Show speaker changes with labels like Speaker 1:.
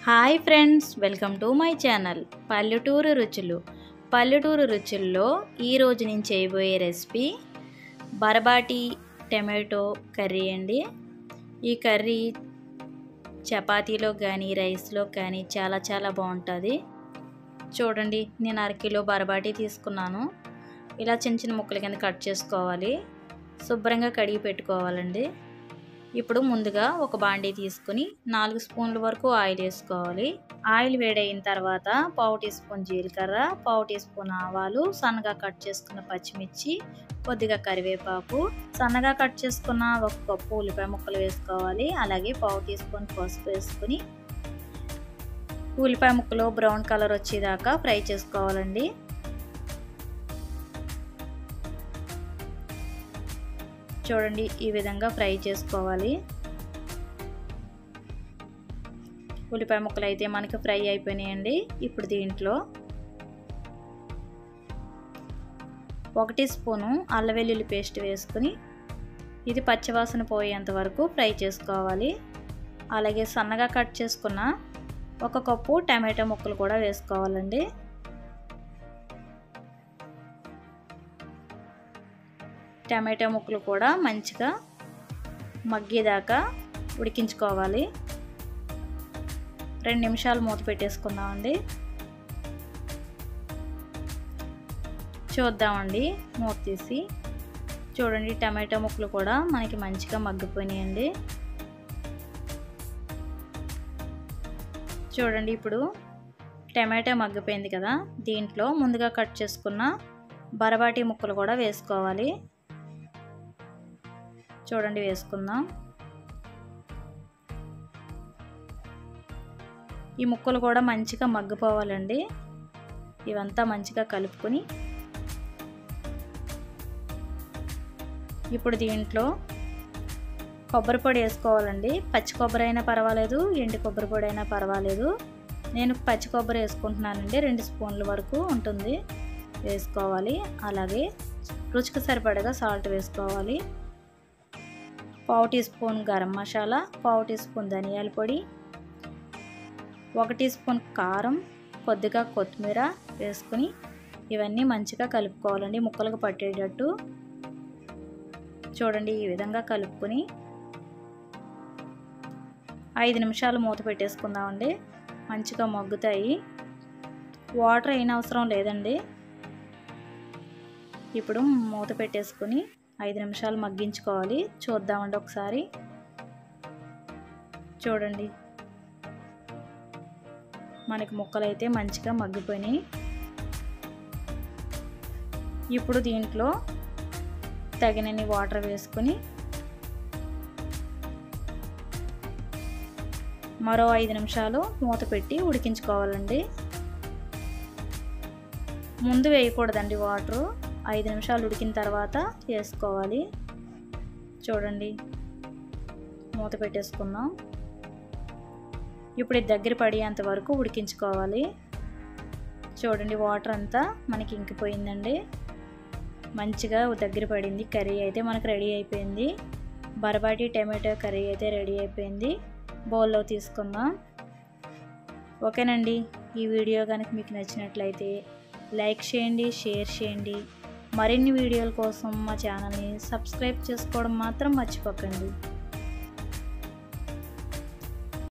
Speaker 1: hi friends welcome to my channel పల్లెటూరు రుచులు పల్లెటూరు రుచుల్లో ఈరోజు నేను చేయబోయే రెసిపీ బరబాటి టమాటో కర్రీ అండి ఈ కర్రీ చపాతీలో కానీ రైస్లో కానీ చాలా చాలా బాగుంటుంది చూడండి నేను అరకిలో బరబాటి తీసుకున్నాను ఇలా చిన్న చిన్న ముక్కల కింద కట్ చేసుకోవాలి శుభ్రంగా కడిగి పెట్టుకోవాలండి ఇప్పుడు ముందుగా ఒక బాండీ తీసుకుని నాలుగు స్పూన్ల వరకు ఆయిల్ వేసుకోవాలి ఆయిల్ వేడైన తర్వాత పావు టీ స్పూన్ జీలకర్ర పావు టీ స్పూన్ ఆవాలు సన్నగా కట్ చేసుకున్న పచ్చిమిర్చి కొద్దిగా కరివేపాకు సన్నగా కట్ చేసుకున్న ఒక కప్పు ఉల్లిపాయ ముక్కలు వేసుకోవాలి అలాగే పావు టీ స్పూన్ పసుపు వేసుకుని ఉల్లిపాయ ముక్కలు బ్రౌన్ కలర్ వచ్చేదాకా ఫ్రై చేసుకోవాలండి చూడండి ఈ విధంగా ఫ్రై చేసుకోవాలి ఉల్లిపాయ ముక్కలు అయితే మనకి ఫ్రై అయిపోయినాయండి ఇప్పుడు దీంట్లో ఒకటి స్పూను అల్లం వెల్లుల్లి పేస్ట్ వేసుకుని ఇది పచ్చివాసన పోయేంత వరకు ఫ్రై చేసుకోవాలి అలాగే సన్నగా కట్ చేసుకున్న ఒక కప్పు టమాటో ముక్కలు కూడా వేసుకోవాలండి టమాటో ముక్కలు కూడా మంచిగా మగ్గేదాకా ఉడికించుకోవాలి రెండు నిమిషాలు మూత పెట్టేసుకుందామండి చూద్దామండి మూత తీసి చూడండి టమాటో ముక్కలు కూడా మనకి మంచిగా మగ్గిపోయినాయండి చూడండి ఇప్పుడు టమాటో మగ్గిపోయింది కదా దీంట్లో ముందుగా కట్ చేసుకున్న బరబాటి ముక్కలు కూడా వేసుకోవాలి చూడండి వేసుకుందాం ఈ ముక్కలు కూడా మంచిగా మగ్గిపోవాలండి ఇవంతా మంచిగా కలుపుకొని ఇప్పుడు దీంట్లో కొబ్బరి పొడి వేసుకోవాలండి పచ్చి కొబ్బరి అయినా పర్వాలేదు ఎండు కొబ్బరి పొడి అయినా పర్వాలేదు నేను పచ్చి కొబ్బరి వేసుకుంటున్నానండి రెండు స్పూన్ల వరకు ఉంటుంది వేసుకోవాలి అలాగే రుచికి సరిపడగా సాల్ట్ వేసుకోవాలి పావు టీ స్పూన్ గరం మసాలా పావు టీ స్పూన్ ధనియాల పొడి ఒక టీ స్పూన్ కారం కొద్దిగా కొత్తిమీర వేసుకుని ఇవన్నీ మంచిగా కలుపుకోవాలండి ముక్కలకు పట్టేటట్టు చూడండి ఈ విధంగా కలుపుకొని ఐదు నిమిషాలు మూత పెట్టేసుకుందామండి మంచిగా మగ్గుతాయి వాటర్ అయిన అవసరం లేదండి ఇప్పుడు మూత పెట్టేసుకుని ఐదు నిమిషాలు మగ్గించుకోవాలి చూద్దామండి ఒకసారి చూడండి మనకి ముక్కలు అయితే మంచిగా మగ్గిపోయినాయి ఇప్పుడు దీంట్లో తగినన్ని వాటర్ వేసుకుని మరో ఐదు నిమిషాలు మూత పెట్టి ఉడికించుకోవాలండి ముందు వేయకూడదండి వాటరు ఐదు నిమిషాలు ఉడికిన తర్వాత వేసుకోవాలి చూడండి మూత పెట్టేసుకుందాం ఇప్పుడు ఇది దగ్గర పడేంత వరకు ఉడికించుకోవాలి చూడండి వాటర్ అంతా మనకి ఇంకిపోయిందండి మంచిగా దగ్గర పడింది కర్రీ అయితే మనకు రెడీ అయిపోయింది బరబాటి టమాటో కర్రీ అయితే రెడీ అయిపోయింది బౌల్లో తీసుకుందాం ఓకేనండి ఈ వీడియో కనుక మీకు నచ్చినట్లయితే లైక్ చేయండి షేర్ చేయండి మరిన్ని వీడియోల కోసం మా ఛానల్ని సబ్స్క్రైబ్ చేసుకోవడం మాత్రం మర్చిపోకండి